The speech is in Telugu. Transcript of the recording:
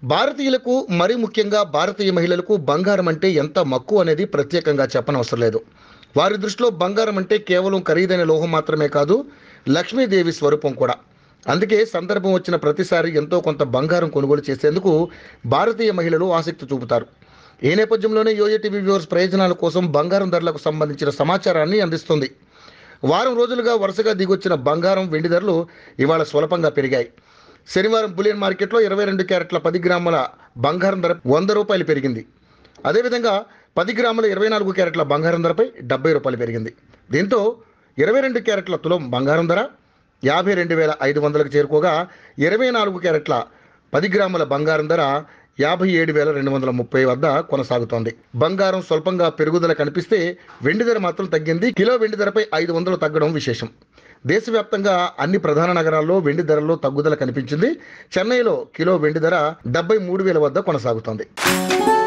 భారతీయులకు మరి ముఖ్యంగా భారతీయ మహిళలకు బంగారం అంటే ఎంత మక్కువ అనేది ప్రత్యేకంగా చెప్పనవసరం లేదు వారి దృష్టిలో బంగారం అంటే కేవలం ఖరీదైన లోహం మాత్రమే కాదు లక్ష్మీదేవి స్వరూపం కూడా అందుకే సందర్భం వచ్చిన ప్రతిసారి ఎంతో కొంత బంగారం కొనుగోలు చేసేందుకు భారతీయ మహిళలు ఆసక్తి చూపుతారు ఈ నేపథ్యంలోనే యోయో టీవీ వ్యూవర్స్ ప్రయోజనాల కోసం బంగారం ధరలకు సంబంధించిన సమాచారాన్ని అందిస్తుంది వారం రోజులుగా వరుసగా దిగొచ్చిన బంగారం వెండి ధరలు ఇవాళ స్వల్పంగా పెరిగాయి శనివారం బులియన్ మార్కెట్లో ఇరవై రెండు క్యారెట్ల పది గ్రాముల బంగారం ధర వంద రూపాయలు పెరిగింది అదేవిధంగా పది గ్రాముల ఇరవై నాలుగు క్యారెట్ల బంగారం ధరపై డెబ్బై రూపాయలు పెరిగింది దీంతో ఇరవై రెండు క్యారెట్ల తులం బంగారం ధర యాభై రెండు వేల ఐదు వందలకు చేరుకోగా ఇరవై నాలుగు క్యారెట్ల పది గ్రాముల బంగారం ధర యాభై ఏడు వేల రెండు వందల ముప్పై వద్ద కొనసాగుతోంది బంగారం స్వల్పంగా పెరుగుదల కనిపిస్తే వెండి ధర మాత్రం తగ్గింది కిలో వెండి ధరపై ఐదు వందలు తగ్గడం విశేషం దేశవ్యాప్తంగా అన్ని ప్రధాన నగరాల్లో వెండి ధరల్లో తగ్గుదల కనిపించింది చెన్నైలో కిలో వెండి ధర డెబ్బై మూడు వేల వద్ద కొనసాగుతోంది